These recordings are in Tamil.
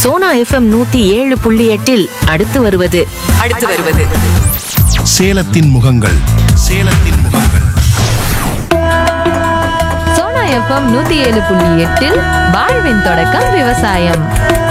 சோனா எஃப்எம் நூத்தி ஏழு புள்ளி எட்டில் அடுத்து வருவது அடுத்து வருவது சேலத்தின் முகங்கள் சேலத்தின் முகங்கள் சோனா எஃப்எம் நூத்தி ஏழு புள்ளி எட்டில் வாழ்வின் தொடக்கம் விவசாயம்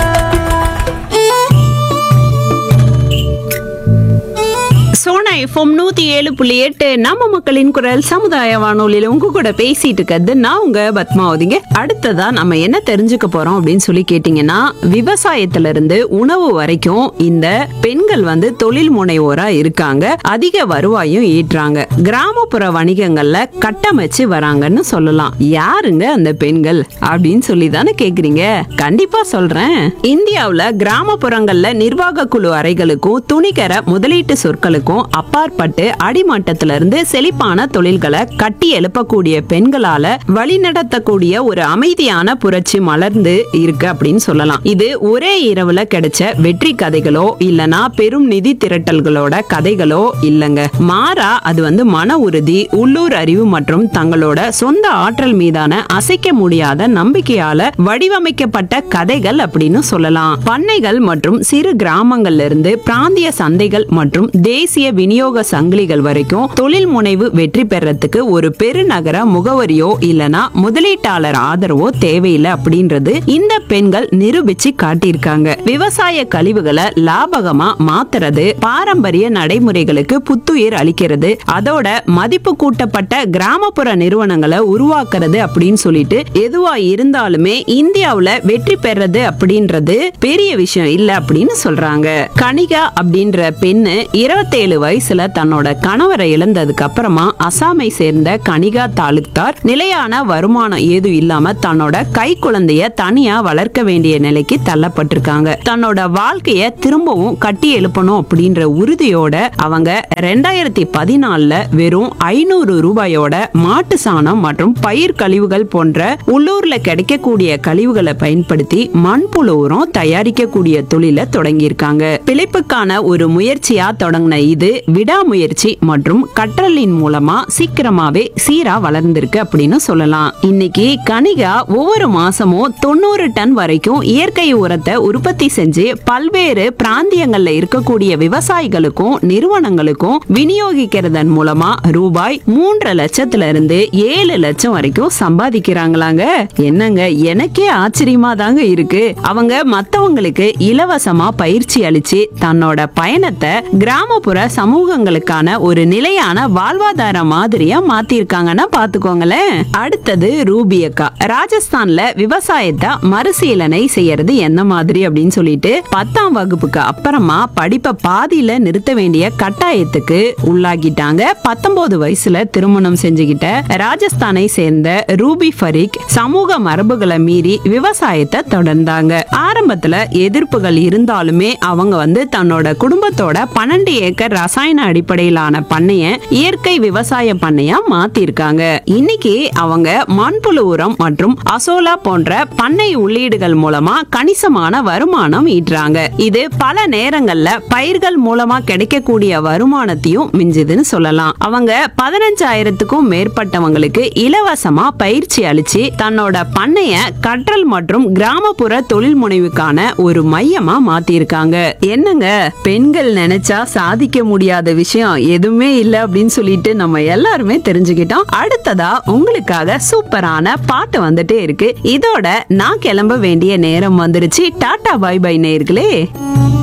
சோனா எஃப்எம் நூத்தி ஏழு புள்ளி எட்டு நம்ம மக்களின் குரல் சமுதாய வானொலியில உங்க கூட பேசிட்டு இருக்கிறது நான் உங்க பத்மாவதிங்க அடுத்ததா நம்ம என்ன தெரிஞ்சுக்க போறோம் அப்படின்னு சொல்லி கேட்டீங்கன்னா விவசாயத்துல இருந்து உணவு வரைக்கும் இந்த பெண்கள் வந்து தொழில் முனைவோரா இருக்காங்க அதிக வருவாயும் ஈட்டுறாங்க கிராமப்புற வணிகங்கள்ல கட்டமைச்சு வராங்கன்னு சொல்லலாம் யாருங்க அந்த பெண்கள் அப்படின்னு சொல்லி தானே கேக்குறீங்க கண்டிப்பா சொல்றேன் இந்தியாவுல கிராமப்புறங்கள்ல நிர்வாக குழு அறைகளுக்கும் துணிகர முதலீட்டு சொற்களுக்கும் அப்பாற்பட்டு அடிமட்டத்தில இருந்து செழிப்பான தொழில்களை கட்டி எழுப்பக்கூடிய பெண்களால வழிநடத்தக்கூடிய ஒரு அமைதியான புரட்சி மலர்ந்து இருக்கு அப்படின்னு சொல்லலாம் இது ஒரே இரவுல கிடைச்ச வெற்றி கதைகளோ இல்லனா பெரும் நிதி திரட்டல்களோட கதைகளோ இல்லங்க மாறா அது வந்து மன உறுதி உள்ளூர் அறிவு மற்றும் தங்களோட சொந்த ஆற்றல் மீதான அசைக்க முடியாத நம்பிக்கையால வடிவமைக்கப்பட்ட கதைகள் அப்படின்னு சொல்லலாம் பண்ணைகள் மற்றும் சிறு கிராமங்கள்ல இருந்து பிராந்திய சந்தைகள் மற்றும் தேசிய விநியோக சங்கிலிகள் வரைக்கும் தொழில் முனைவு வெற்றி பெறத்துக்கு ஒரு பெருநகர முகவரியோ இல்லனா முதலீட்டாளர் ஆதரவோ தேவையில்லை அப்படின்றது இந்த பெண்கள் நிரூபிச்சு காட்டியிருக்காங்க விவசாய கழிவுகளை லாபகமா மாத்துறது பாரம்பரிய நடைமுறைகளுக்கு புத்துயிர் அளிக்கிறது அதோட மதிப்பு கூட்டப்பட்ட கிராமப்புற நிறுவனங்களை உருவாக்குறது அப்படின்னு சொல்லிட்டு எதுவா இருந்தாலுமே இந்தியாவுல வெற்றி பெறது அப்படின்றது பெரிய விஷயம் இல்ல அப்படின்னு சொல்றாங்க கனிகா அப்படின்ற பெண்ணு இருபத்தேழு வயசுல தன்னோட கணவரை இழந்ததுக்கு அப்புறமா அசாமை சேர்ந்த கனிகா தாலுக்தார் நிலையான வருமானம் ஏதும் இல்லாம தன்னோட கை குழந்தைய தனியா வளர்க்க வேண்டிய நிலைக்கு தள்ளப்பட்டிருக்காங்க தன்னோட வாழ்க்கைய திரும்பவும் கட்டி எழுப்பணும் அப்படின்ற உறுதியோட அவங்க ரெண்டாயிரத்தி பதினாலுல வெறும் ஐநூறு ரூபாயோட மாட்டு சாணம் மற்றும் பயிர் கழிவுகள் போன்ற உள்ளூர்ல கிடைக்கக்கூடிய கழிவுகளை பயன்படுத்தி மண்புழு உரம் தயாரிக்கக்கூடிய தொழிலை தொடங்கியிருக்காங்க பிழைப்புக்கான ஒரு முயற்சியா தொடங்கின இது விடாமுயற்சி மற்றும் கற்றலின் மூலமா சீக்கிரமாவே சீரா வளர்ந்திருக்கு அப்படின்னு சொல்லலாம் இன்னைக்கு கனிகா ஒவ்வொரு மாசமும் தொண்ணூறு டன் வரைக்கும் இயற்கை உரத்தை உற்பத்தி செஞ்சு பல்வேறு பிராந்தியங்கள்ல இருக்கக்கூடிய விவசாயிகளுக்கும் நிறுவனங்களுக்கும் விநியோகிக்கிறதன் மூலமா ரூபாய் மூன்றரை லட்சத்துல இருந்து ஏழு லட்சம் வரைக்கும் சம்பாதிக்கிறாங்களாங்க என்னங்க எனக்கே ஆச்சரியமா தாங்க இருக்கு அவங்க மத்தவங்களுக்கு இலவசமா பயிற்சி அளிச்சு தன்னோட பயணத்தை கிராமப்புற சமூகங்களுக்கான ஒரு நிலையான வாழ்வாதார மாதிரியா மாத்திருக்காங்கன்னா பாத்துக்கோங்களேன் அடுத்தது ரூபி அக்கா ராஜஸ்தான்ல விவசாயத்தை மறுசீலனை செய்யறது என்ன மாதிரி அப்படின்னு சொல்லிட்டு பத்தாம் வகுப்புக்கு அப்புறமா படிப்பை பாதியில நிறுத்த வேண்டிய கட்டாயத்துக்கு உள்ளாகிட்டாங்க பத்தொன்பது வயசுல திருமணம் செஞ்சுக்கிட்ட ராஜஸ்தானை சேர்ந்த ரூபி ஃபரீக் சமூக மரபுகளை மீறி விவசாயத்தை தொடர்ந்தாங்க ஆரம்பத்துல எதிர்ப்புகள் இருந்தாலுமே அவங்க வந்து தன்னோட குடும்பத்தோட பன்னெண்டு ஏக்கர் ரசாயன அடிப்படையிலான பண்ணைய இயற்கை விவசாய பண்ணையா மாத்திருக்காங்க இன்னைக்கு அவங்க மண்புழு உரம் மற்றும் அசோலா போன்ற பண்ணை உள்ளீடுகள் மூலமா கணிசமான வருமானம் ஈட்டுறாங்க இது பல நேரங்கள்ல பயிர்கள் மூலமா கிடைக்கக்கூடிய வருமானத்தையும் மிஞ்சுதுன்னு சொல்லலாம் அவங்க பதினஞ்சாயிரத்துக்கும் மேற்பட்டவங்களுக்கு இலவசமா பயிற்சி அளிச்சு தன்னோட பண்ணைய கற்றல் மற்றும் கிராமப்புற தொழில் முனைவுக்கான ஒரு மையமா மாத்திருக்காங்க என்னங்க பெண்கள் நினைச்சா சாதிக்க முடியாத விஷயம் எதுவுமே இல்ல அப்படின்னு சொல்லிட்டு நம்ம எல்லாருமே தெரிஞ்சுக்கிட்டோம் அடுத்ததா உங்களுக்காக சூப்பரான பாட்டு வந்துட்டே இருக்கு இதோட நான் கிளம்ப வேண்டிய நேரம் வந்துருச்சு டாடா பை பை நேர்களே